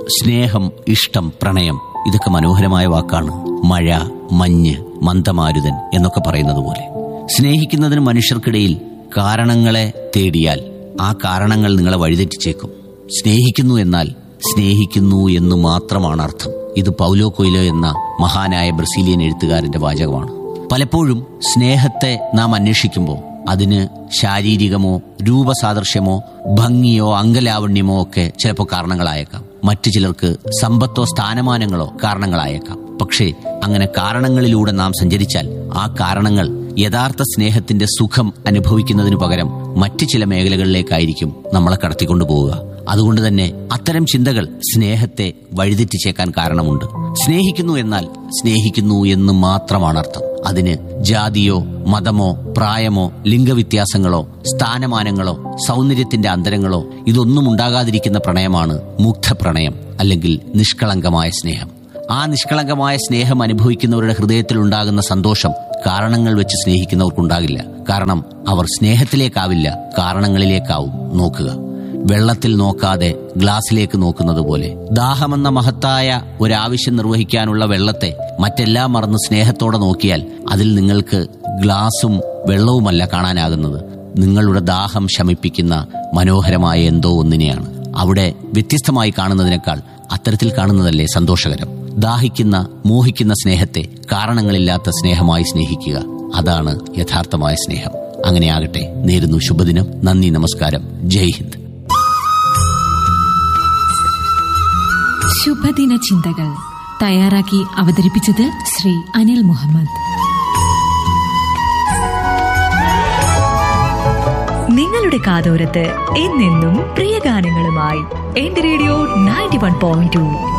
സ്നേഹം ഇഷ്ടം പ്രണയം ഇതൊക്കെ മനോഹരമായ വാക്കാണ് മഴ മഞ്ഞ് മന്ദമാരുതൻ എന്നൊക്കെ പറയുന്നത് പോലെ സ്നേഹിക്കുന്നതിന് മനുഷ്യർക്കിടയിൽ കാരണങ്ങളെ തേടിയാൽ ആ കാരണങ്ങൾ നിങ്ങളെ വഴിതെറ്റിച്ചേക്കും സ്നേഹിക്കുന്നു എന്നാൽ സ്നേഹിക്കുന്നു എന്ന് മാത്രമാണ് അർത്ഥം ഇത് പൗലോ കൊയിലോ എന്ന മഹാനായ ബ്രസീലിയൻ എഴുത്തുകാരന്റെ വാചകമാണ് പലപ്പോഴും സ്നേഹത്തെ നാം അന്വേഷിക്കുമ്പോൾ അതിന് ശാരീരികമോ രൂപസാദൃശ്യമോ ഭംഗിയോ അംഗലാവണ്യമോ ഒക്കെ ചിലപ്പോൾ കാരണങ്ങളായേക്കാം മറ്റു ചിലർക്ക് സമ്പത്തോ സ്ഥാനമാനങ്ങളോ കാരണങ്ങളായേക്കാം പക്ഷേ അങ്ങനെ കാരണങ്ങളിലൂടെ നാം സഞ്ചരിച്ചാൽ ആ കാരണങ്ങൾ യഥാർത്ഥ സ്നേഹത്തിന്റെ സുഖം അനുഭവിക്കുന്നതിനു പകരം മറ്റു ചില മേഖലകളിലേക്കായിരിക്കും നമ്മളെ കടത്തിക്കൊണ്ടു പോവുക അതുകൊണ്ട് തന്നെ അത്തരം ചിന്തകൾ സ്നേഹത്തെ വഴിതെറ്റിച്ചേക്കാൻ കാരണമുണ്ട് സ്നേഹിക്കുന്നു എന്നാൽ സ്നേഹിക്കുന്നു എന്ന് മാത്രമാണ് അർത്ഥം അതിന് ജാതിയോ മതമോ പ്രായമോ ലിംഗവ്യത്യാസങ്ങളോ സ്ഥാനമാനങ്ങളോ സൗന്ദര്യത്തിന്റെ അന്തരങ്ങളോ ഇതൊന്നും ഉണ്ടാകാതിരിക്കുന്ന പ്രണയമാണ് മുഗ്ധ പ്രണയം അല്ലെങ്കിൽ നിഷ്കളങ്കമായ സ്നേഹം ആ നിഷ്കളങ്കമായ സ്നേഹം അനുഭവിക്കുന്നവരുടെ ഹൃദയത്തിൽ ഉണ്ടാകുന്ന സന്തോഷം കാരണങ്ങൾ വെച്ച് സ്നേഹിക്കുന്നവർക്കുണ്ടാകില്ല കാരണം അവർ സ്നേഹത്തിലേക്കാവില്ല കാരണങ്ങളിലേക്കാവും നോക്കുക വെള്ളത്തിൽ നോക്കാതെ ഗ്ലാസ്സിലേക്ക് നോക്കുന്നത് പോലെ ദാഹമെന്ന മഹത്തായ ഒരാവശ്യം നിർവഹിക്കാനുള്ള വെള്ളത്തെ മറ്റെല്ലാം മറന്ന് സ്നേഹത്തോടെ നോക്കിയാൽ അതിൽ നിങ്ങൾക്ക് ഗ്ലാസും വെള്ളവുമല്ല കാണാനാകുന്നത് നിങ്ങളുടെ ദാഹം ശമിപ്പിക്കുന്ന മനോഹരമായ എന്തോ ഒന്നിനെയാണ് അവിടെ വ്യത്യസ്തമായി കാണുന്നതിനേക്കാൾ അത്തരത്തിൽ കാണുന്നതല്ലേ സന്തോഷകരം ദാഹിക്കുന്ന മോഹിക്കുന്ന സ്നേഹത്തെ കാരണങ്ങളില്ലാത്ത സ്നേഹമായി സ്നേഹിക്കുക അതാണ് യഥാർത്ഥമായ സ്നേഹം അങ്ങനെയാകട്ടെ നേരുന്നു ശുഭദിനം നന്ദി നമസ്കാരം ജയ് ഹിന്ദ് ശുഭദിന ചിന്തകൾ തയ്യാറാക്കി അവതരിപ്പിച്ചത് ശ്രീ അനിൽ മുഹമ്മദ് നിങ്ങളുടെ കാതോരത്ത് എന്നെന്നും പ്രിയ ഗാനങ്ങളുമായി എന്റെ radio ninety one point to